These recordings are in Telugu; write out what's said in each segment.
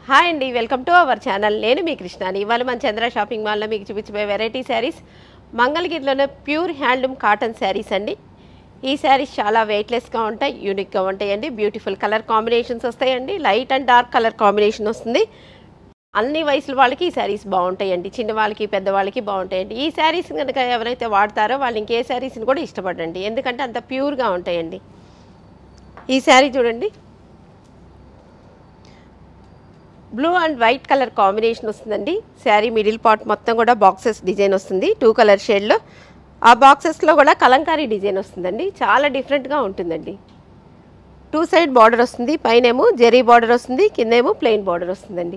హాయ్ అండి వెల్కమ్ టు అవర్ ఛానల్ నేను మీ కృష్ణాని ఇవాళ మన చంద్ర షాపింగ్ మాల్లో మీకు చూపించబోయే వెరైటీ శారీస్ మంగళగిరిలోనే ప్యూర్ హ్యాండ్లూమ్ కాటన్ శారీస్ అండి ఈ శారీస్ చాలా వెయిట్లెస్గా ఉంటాయి యూనిక్గా ఉంటాయండి బ్యూటిఫుల్ కలర్ కాంబినేషన్స్ వస్తాయండి light and dark colour combination వస్తుంది అన్ని వయసుల వాళ్ళకి ఈ శారీస్ బాగుంటాయండి చిన్న వాళ్ళకి పెద్దవాళ్ళకి బాగుంటాయండి ఈ శారీస్ కనుక ఎవరైతే వాడతారో వాళ్ళు ఇంకే శారీస్ని కూడా ఇష్టపడండి ఎందుకంటే అంత ప్యూర్గా ఉంటాయండి ఈ శారీ చూడండి blue and white colour combination వస్తుందండి శారీ మిడిల్ పార్ట్ మొత్తం కూడా బాక్సెస్ డిజైన్ వస్తుంది టూ కలర్ షేడ్లో ఆ బాక్సెస్లో కూడా కలంకారీ డిజైన్ వస్తుందండి చాలా డిఫరెంట్గా ఉంటుందండి టూ సైడ్ బార్డర్ వస్తుంది పైనేమో జెరీ బార్డర్ వస్తుంది కిందేమో ప్లెయిన్ బార్డర్ వస్తుందండి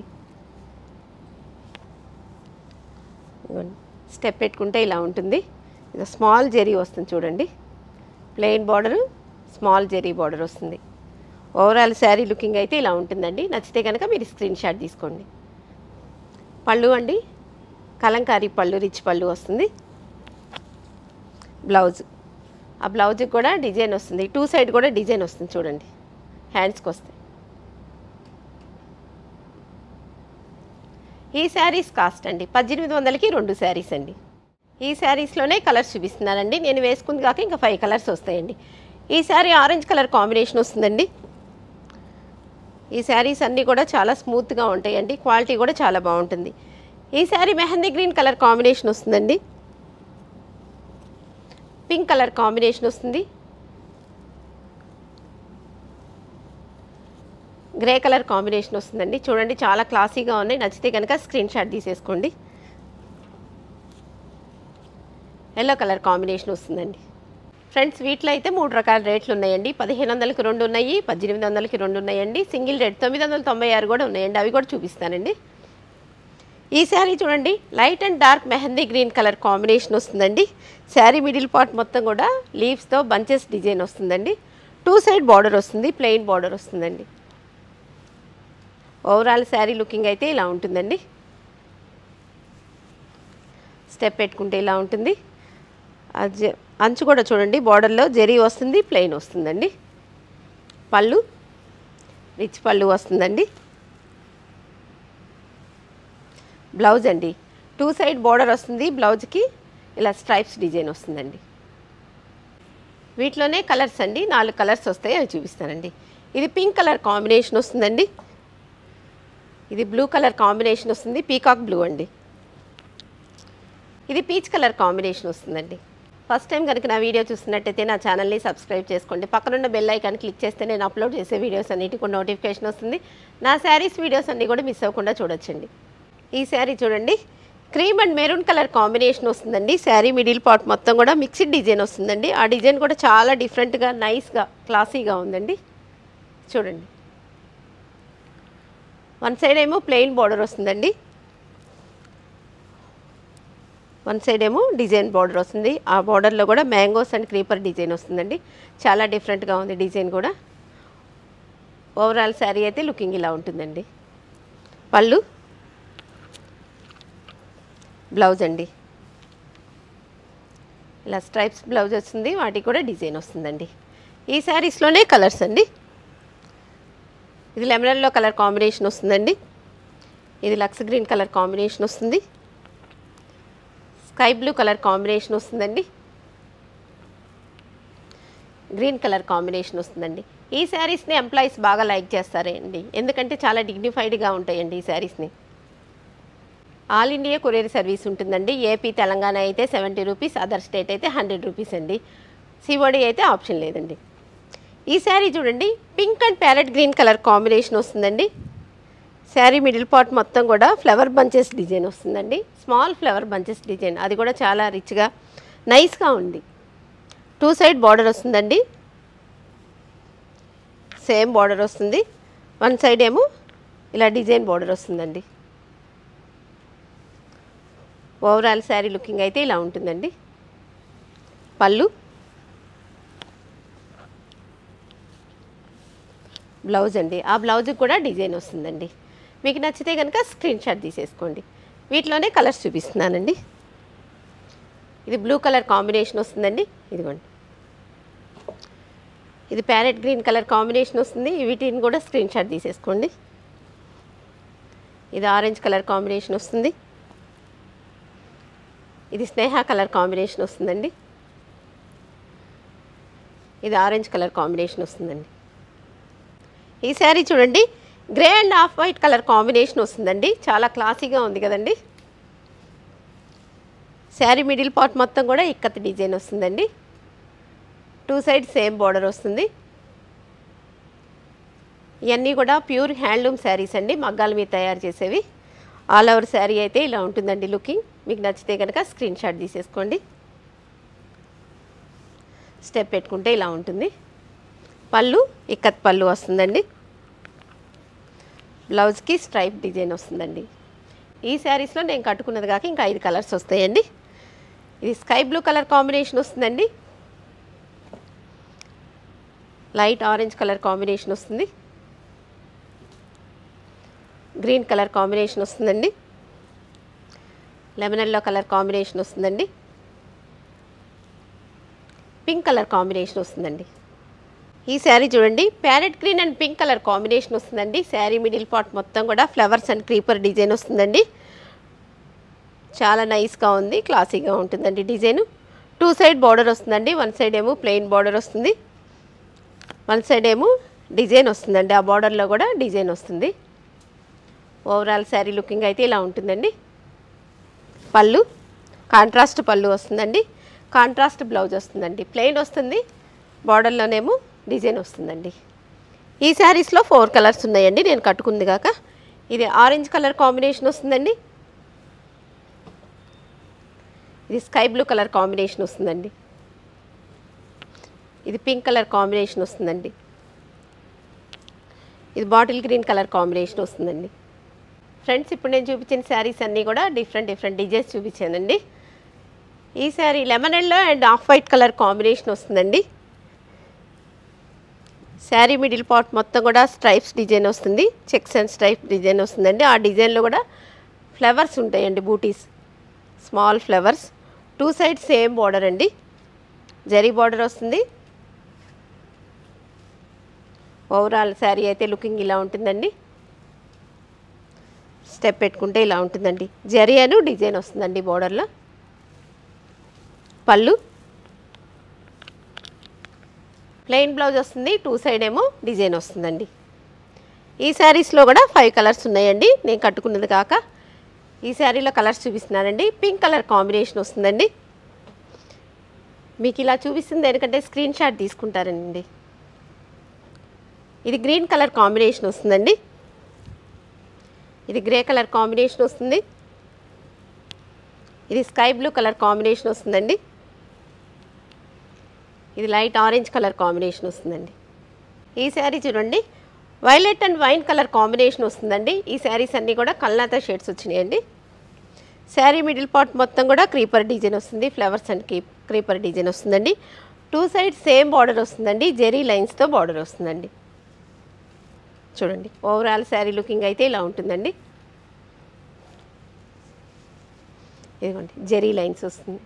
స్టెప్ పెట్టుకుంటే ఇలా ఉంటుంది ఇది స్మాల్ జెరీ వస్తుంది చూడండి plain border small zari border వస్తుంది ఓవరాల్ శారీ లుకింగ్ అయితే ఇలా ఉంటుందండి నచ్చితే కనుక మీరు స్క్రీన్ షాట్ తీసుకోండి పళ్ళు అండి కలంకారీ పళ్ళు రిచ్ పళ్ళు వస్తుంది బ్లౌజ్ ఆ బ్లౌజ్కి కూడా డిజైన్ వస్తుంది టూ సైడ్ కూడా డిజైన్ వస్తుంది చూడండి హ్యాండ్స్కి వస్తాయి ఈ శారీస్ కాస్ట్ అండి పద్దెనిమిది వందలకి రెండు శారీస్ అండి ఈ శారీస్లోనే కలర్స్ చూపిస్తున్నానండి నేను వేసుకుంది కాక ఇంకా ఫైవ్ కలర్స్ వస్తాయండి ఈ శారీ ఆరెంజ్ కలర్ కాంబినేషన్ వస్తుందండి ఈ శారీస్ అన్నీ కూడా చాలా స్మూత్గా ఉంటాయండి క్వాలిటీ కూడా చాలా బాగుంటుంది ఈ sari mehndi green colour combination వస్తుందండి పింక్ కలర్ కాంబినేషన్ వస్తుంది గ్రే కలర్ కాంబినేషన్ వస్తుందండి చూడండి చాలా క్లాసీగా ఉన్నాయి నచ్చితే కనుక స్క్రీన్ షాట్ తీసేసుకోండి ఎల్లో కలర్ కాంబినేషన్ వస్తుందండి ఫ్రెండ్స్ వీటిలో అయితే మూడు రకాల రేట్లు ఉన్నాయండి పదిహేను వందలకి రెండు ఉన్నాయి పద్దెనిమిది వందలకి రెండు ఉన్నాయండి సింగిల్ రేట్ తొమ్మిది వందల తొంభై ఆరు కూడా ఉన్నాయండి అవి కూడా చూపిస్తానండి ఈ శారీ చూడండి light and dark mehndi green colour combination వస్తుందండి శారీ మిడిల్ పార్ట్ మొత్తం కూడా లీవ్స్తో బంచెస్ డిజైన్ వస్తుందండి టూ సైడ్ బార్డర్ వస్తుంది ప్లెయిన్ బార్డర్ వస్తుందండి ఓవరాల్ శారీ లుకింగ్ అయితే ఇలా ఉంటుందండి స్టెప్ పెట్టుకుంటే ఇలా ఉంటుంది ఆ జె- అంచు కూడా చూడండి బార్డర్లో జెరీ వస్తుంది ప్లెయిన్ వస్తుందండి పళ్ళు రిచ్ పళ్ళు వస్తుందండి బ్లౌజ్ అండి టూ సైడ్ బార్డర్ వస్తుంది బ్లౌజ్కి ఇలా స్ట్రైప్స్ డిజైన్ వస్తుందండి వీటిలోనే కలర్స్ అండి నాలుగు కలర్స్ వస్తాయి అవి చూపిస్తానండి ఇది పింక్ కలర్ కాంబినేషన్ వస్తుందండి ఇది బ్లూ కలర్ కాంబినేషన్ వస్తుంది పీకాక్ బ్లూ అండి ఇది పీచ్ కలర్ కాంబినేషన్ వస్తుందండి ఫస్ట్ టైం కనుక నా వీడియో చూస్తున్నట్టయితే నా ఛానల్ని సబ్స్క్రైబ్ చేసుకోండి పక్కనున్న బెల్ ఐకాన్ క్లిక్ చేస్తే నేను అప్లోడ్ చేసే వీడియోస్ అన్నిటికి కూడా నోటిఫికేషన్ వస్తుంది నా శారీస్ వీడియోస్ అన్నీ కూడా మిస్ అవ్వకుండా చూడొచ్చండి ఈ శారీ చూడండి cream and maroon colour combination వస్తుందండి శారీ మిడిల్ పార్ట్ మొత్తం కూడా మిక్స్డ్ డిజైన్ వస్తుందండి ఆ డిజైన్ కూడా చాలా డిఫరెంట్గా నైస్గా క్లాసీగా ఉందండి చూడండి వన్ సైడ్ ఏమో ప్లెయిన్ బార్డర్ వస్తుందండి వన్ సైడ్ ఏమో డిజైన్ బార్డర్ వస్తుంది ఆ బార్డర్లో కూడా మ్యాంగోస్ అండ్ క్రీపర్ డిజైన్ వస్తుందండి చాలా డిఫరెంట్గా ఉంది డిజైన్ కూడా ఓవరాల్ శారీ అయితే లుకింగ్ ఇలా ఉంటుందండి పళ్ళు బ్లౌజ్ అండి ఇలా స్ట్రైప్స్ బ్లౌజ్ వస్తుంది వాటికి కూడా డిజైన్ వస్తుందండి ఈ శారీస్లోనే కలర్స్ అండి ఇది లెమనల్లో కలర్ కాంబినేషన్ వస్తుందండి ఇది లక్స్ గ్రీన్ కలర్ కాంబినేషన్ వస్తుంది స్కై బ్లూ కలర్ కాంబినేషన్ వస్తుందండి గ్రీన్ కలర్ కాంబినేషన్ వస్తుందండి ఈ శారీస్ని ఎంప్లాయీస్ బాగా లైక్ చేస్తారండి ఎందుకంటే చాలా డిగ్నిఫైడ్గా ఉంటాయండి ఈ శారీస్ని ఆల్ ఇండియా కొరియర్ సర్వీస్ ఉంటుందండి ఏపీ తెలంగాణ అయితే సెవెంటీ రూపీస్ అదర్ స్టేట్ అయితే హండ్రెడ్ రూపీస్ అండి సిఓడి అయితే ఆప్షన్ లేదండి ఈ శారీ చూడండి pink and parrot green colour combination వస్తుందండి శారీ మిడిల్ పార్ట్ మొత్తం కూడా ఫ్లవర్ బంచెస్ డిజైన్ వస్తుందండి స్మాల్ ఫ్లవర్ బంచెస్ డిజైన్ అది కూడా చాలా రిచ్గా నైస్గా ఉంది టూ సైడ్ బార్డర్ వస్తుందండి సేమ్ బార్డర్ వస్తుంది వన్ సైడ్ ఏమో ఇలా డిజైన్ బార్డర్ వస్తుందండి ఓవరాల్ శారీ లుకింగ్ అయితే ఇలా ఉంటుందండి పళ్ళు బ్లౌజ్ అండి ఆ బ్లౌజ్కి కూడా డిజైన్ వస్తుందండి మీకు నచ్చితే కనుక స్క్రీన్ షాట్ తీసేసుకోండి వీటిలోనే కలర్స్ చూపిస్తున్నానండి ఇది బ్లూ కలర్ కాంబినేషన్ వస్తుందండి ఇదిగోండి ఇది ప్యారెట్ గ్రీన్ కలర్ కాంబినేషన్ వస్తుంది వీటిని కూడా స్క్రీన్ షాట్ తీసేసుకోండి ఇది ఆరెంజ్ కలర్ కాంబినేషన్ వస్తుంది ఇది స్నేహ కలర్ కాంబినేషన్ వస్తుందండి ఇది ఆరెంజ్ కలర్ కాంబినేషన్ వస్తుందండి ఈ శారీ చూడండి grey and off white colour combination వస్తుందండి చాలా క్లాసీగా ఉంది కదండి శారీ మిడిల్ పార్ట్ మొత్తం కూడా ఇక్కత్ డిజైన్ వస్తుందండి టూ సైడ్ సేమ్ బార్డర్ వస్తుంది ఇవన్నీ కూడా ప్యూర్ హ్యాండ్లూమ్ శారీస్ అండి మగ్గాల మీద తయారు చేసేవి ఆల్ ఓవర్ శారీ అయితే ఇలా ఉంటుందండి లుకింగ్ మీకు నచ్చితే కనుక స్క్రీన్ షాట్ తీసేసుకోండి స్టెప్ పెట్టుకుంటే ఇలా ఉంటుంది పళ్ళు ఇక్కత్ పళ్ళు వస్తుందండి బ్లౌజ్కి స్ట్రైప్ డిజైన్ వస్తుందండి ఈ శారీస్లో నేను కట్టుకున్నది కాక ఇంకా ఐదు కలర్స్ వస్తాయండి ఇది స్కై బ్లూ కలర్ కాంబినేషన్ వస్తుందండి లైట్ ఆరెంజ్ కలర్ కాంబినేషన్ వస్తుంది గ్రీన్ కలర్ కాంబినేషన్ వస్తుందండి లెమన్ ఎల్లో కలర్ కాంబినేషన్ వస్తుందండి పింక్ కలర్ కాంబినేషన్ వస్తుందండి ఈ శారీ చూడండి parrot green and pink colour combination వస్తుందండి శారీ మిడిల్ పార్ట్ మొత్తం కూడా ఫ్లవర్స్ అండ్ క్రీపర్ డిజైన్ వస్తుందండి చాలా నైస్గా ఉంది క్లాసీగా ఉంటుందండి డిజైన్ టూ సైడ్ బార్డర్ వస్తుందండి వన్ సైడ్ ఏమో ప్లెయిన్ బార్డర్ వస్తుంది వన్ సైడ్ ఏమో డిజైన్ వస్తుందండి ఆ బార్డర్లో కూడా డిజైన్ వస్తుంది ఓవరాల్ శారీ లుకింగ్ అయితే ఇలా ఉంటుందండి పళ్ళు కాంట్రాస్ట్ పళ్ళు వస్తుందండి కాంట్రాస్ట్ బ్లౌజ్ వస్తుందండి ప్లెయిన్ వస్తుంది బార్డర్లోనేమో డిజైన్ వస్తుందండి ఈ శారీస్లో ఫోర్ కలర్స్ ఉన్నాయండి నేను కట్టుకుంది కాక ఇది ఆరెంజ్ కలర్ కాంబినేషన్ వస్తుందండి ఇది స్కై బ్లూ కలర్ కాంబినేషన్ వస్తుందండి ఇది పింక్ కలర్ కాంబినేషన్ వస్తుందండి ఇది బాటిల్ గ్రీన్ కలర్ కాంబినేషన్ వస్తుందండి ఫ్రెండ్స్ ఇప్పుడు నేను చూపించిన శారీస్ అన్నీ కూడా డిఫరెంట్ డిఫరెంట్ డిజైన్స్ చూపించానండి ఈ sari lemon yellow and off white colour combination వస్తుందండి శారీ మిడిల్ పార్ట్ మొత్తం కూడా స్ట్రైప్స్ డిజైన్ వస్తుంది చెక్స్ అండ్ స్ట్రైప్ డిజైన్ వస్తుందండి ఆ డిజైన్లో కూడా ఫ్లవర్స్ ఉంటాయండి butis small flowers two side same border అండి జరీ బార్డర్ వస్తుంది ఓవరాల్ శారీ అయితే లుకింగ్ ఇలా ఉంటుందండి స్టెప్ పెట్టుకుంటే ఇలా ఉంటుందండి జరీ అను డిజైన్ వస్తుందండి బార్డర్లో పళ్ళు ప్లెయిన్ బ్లౌజ్ వస్తుంది టూ సైడ్ ఏమో డిజైన్ వస్తుందండి ఈ శారీస్లో కూడా ఫైవ్ కలర్స్ ఉన్నాయండి నేను కట్టుకున్నది కాక ఈ శారీలో కలర్స్ చూపిస్తున్నానండి పింక్ కలర్ కాంబినేషన్ వస్తుందండి మీకు ఇలా చూపిస్తుంది ఎందుకంటే స్క్రీన్ షాట్ తీసుకుంటారండి ఇది గ్రీన్ కలర్ కాంబినేషన్ వస్తుందండి ఇది గ్రే కలర్ కాంబినేషన్ వస్తుంది ఇది స్కై బ్లూ కలర్ కాంబినేషన్ వస్తుందండి ఇది లైట్ ఆరెంజ్ కలర్ కాంబినేషన్ వస్తుందండి ఈ శారీ చూడండి violet and wine colour combination వస్తుందండి ఈ శారీస్ అన్నీ కూడా కల్నాత షేడ్స్ వచ్చినాయండి శారీ మిడిల్ పార్ట్ మొత్తం కూడా క్రీపర్ డిజైన్ వస్తుంది ఫ్లవర్స్ అండ్ కీ క్రీపర్ డిజైన్ వస్తుందండి టూ సైడ్ సేమ్ బార్డర్ వస్తుందండి జెరీ లైన్స్తో బార్డర్ వస్తుందండి చూడండి ఓవరాల్ శారీ లుకింగ్ అయితే ఇలా ఉంటుందండి ఇదిగోండి జెరీ లైన్స్ వస్తుంది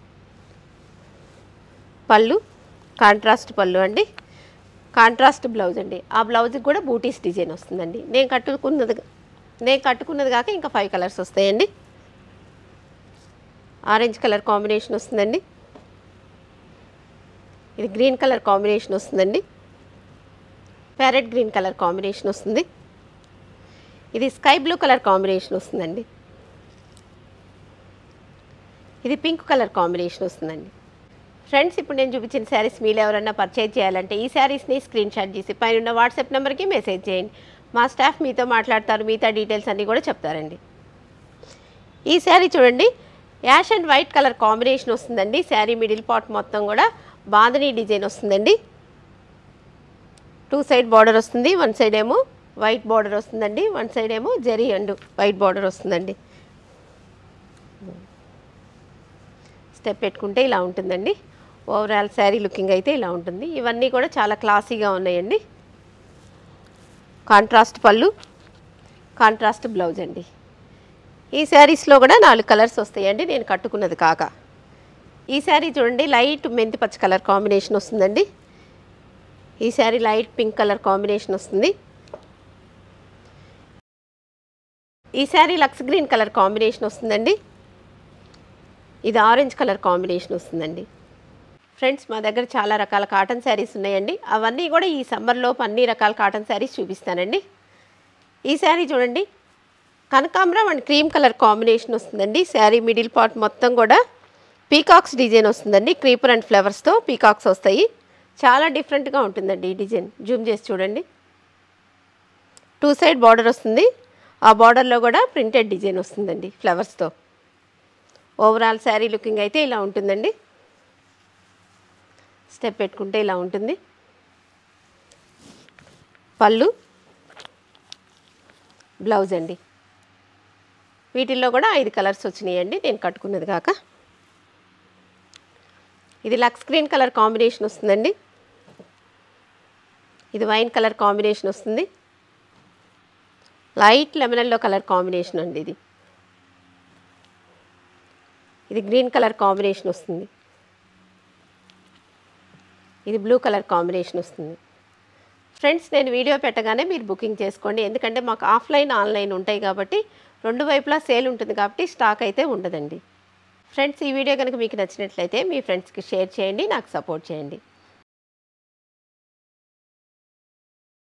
పళ్ళు కాంట్రాస్ట్ పళ్ళు అండి కాంట్రాస్ట్ బ్లౌజ్ అండి ఆ బ్లౌజ్కి కూడా బూటీస్ డిజైన్ వస్తుందండి నేను కట్టుకున్నది నేను కట్టుకున్నది కాక ఇంకా ఫైవ్ కలర్స్ వస్తాయండి ఆరెంజ్ కలర్ కాంబినేషన్ వస్తుందండి ఇది గ్రీన్ కలర్ కాంబినేషన్ వస్తుందండి ప్యారెట్ గ్రీన్ కలర్ కాంబినేషన్ వస్తుంది ఇది స్కై బ్లూ కలర్ కాంబినేషన్ వస్తుందండి ఇది పింక్ కలర్ కాంబినేషన్ వస్తుందండి ఫ్రెండ్స్ ఇప్పుడు నేను చూపించిన శారీస్ మీరు ఎవరన్నా పర్చేజ్ చేయాలంటే ఈ శారీస్ని స్క్రీన్ షాట్ చేసి పైన ఉన్న వాట్సాప్ నెంబర్కి మెసేజ్ చేయండి మా స్టాఫ్ మీతో మాట్లాడతారు మిగతా డీటెయిల్స్ అన్నీ కూడా చెప్తారండి ఈ శారీ చూడండి ash and white colour combination వస్తుందండి శారీ మిడిల్ పార్ట్ మొత్తం కూడా బాంధనీ డిజైన్ వస్తుందండి టూ సైడ్ బార్డర్ వస్తుంది వన్ సైడ్ ఏమో వైట్ బార్డర్ వస్తుందండి వన్ సైడ్ ఏమో జరీ అండ్ వైట్ బార్డర్ వస్తుందండి స్టెప్ పెట్టుకుంటే ఇలా ఉంటుందండి ఓవరాల్ శారీ లుకింగ్ అయితే ఇలా ఉంటుంది ఇవన్నీ కూడా చాలా క్లాసీగా ఉన్నాయండి కాంట్రాస్ట్ పళ్ళు కాంట్రాస్ట్ బ్లౌజ్ అండి ఈ శారీస్లో కూడా నాలుగు కలర్స్ వస్తాయండి నేను కట్టుకున్నది కాక ఈ శారీ చూడండి లైట్ మెంతి పచ్చ కలర్ కాంబినేషన్ వస్తుందండి ఈ sari light pink colour combination వస్తుంది ఈ శారీ లక్స్ గ్రీన్ కలర్ కాంబినేషన్ వస్తుందండి ఇది ఆరెంజ్ కలర్ కాంబినేషన్ వస్తుందండి ఫ్రెండ్స్ మా దగ్గర చాలా రకాల కాటన్ శారీస్ ఉన్నాయండి అవన్నీ కూడా ఈ సమ్మర్లోపు అన్ని రకాల కాటన్ శారీస్ చూపిస్తానండి ఈ శారీ చూడండి కనకాంబరం అండ్ క్రీమ్ కలర్ కాంబినేషన్ వస్తుందండి శారీ మిడిల్ పార్ట్ మొత్తం కూడా పీకాక్స్ డిజైన్ వస్తుందండి క్రీపర్ అండ్ ఫ్లవర్స్తో పీకాక్స్ వస్తాయి చాలా డిఫరెంట్గా ఉంటుందండి ఈ డిజైన్ జూమ్ చేసి చూడండి టూ సైడ్ బార్డర్ వస్తుంది ఆ బార్డర్లో కూడా ప్రింటెడ్ డిజైన్ వస్తుందండి ఫ్లవర్స్తో ఓవరాల్ శారీ లుకింగ్ అయితే ఇలా ఉంటుందండి స్టెప్ పెట్టుకుంటే ఇలా ఉంటుంది పళ్ళు బ్లౌజ్ అండి వీటిల్లో కూడా ఐదు కలర్స్ వచ్చినాయండి నేను కట్టుకున్నది కాక ఇది లక్స్ గ్రీన్ కలర్ కాంబినేషన్ వస్తుందండి ఇది వైన్ కలర్ కాంబినేషన్ వస్తుంది light lemon yellow colour combination అండి ఇది ఇది గ్రీన్ కలర్ కాంబినేషన్ వస్తుంది ఇది బ్లూ కలర్ కాంబినేషన్ వస్తుంది ఫ్రెండ్స్ నేను వీడియో పెట్టగానే మీరు బుకింగ్ చేసుకోండి ఎందుకంటే మాకు ఆఫ్లైన్ ఆన్లైన్ ఉంటాయి కాబట్టి రెండు వైపులా సేల్ ఉంటుంది కాబట్టి స్టాక్ అయితే ఉండదండి ఫ్రెండ్స్ ఈ వీడియో కనుక మీకు నచ్చినట్లయితే మీ ఫ్రెండ్స్కి షేర్ చేయండి నాకు సపోర్ట్ చేయండి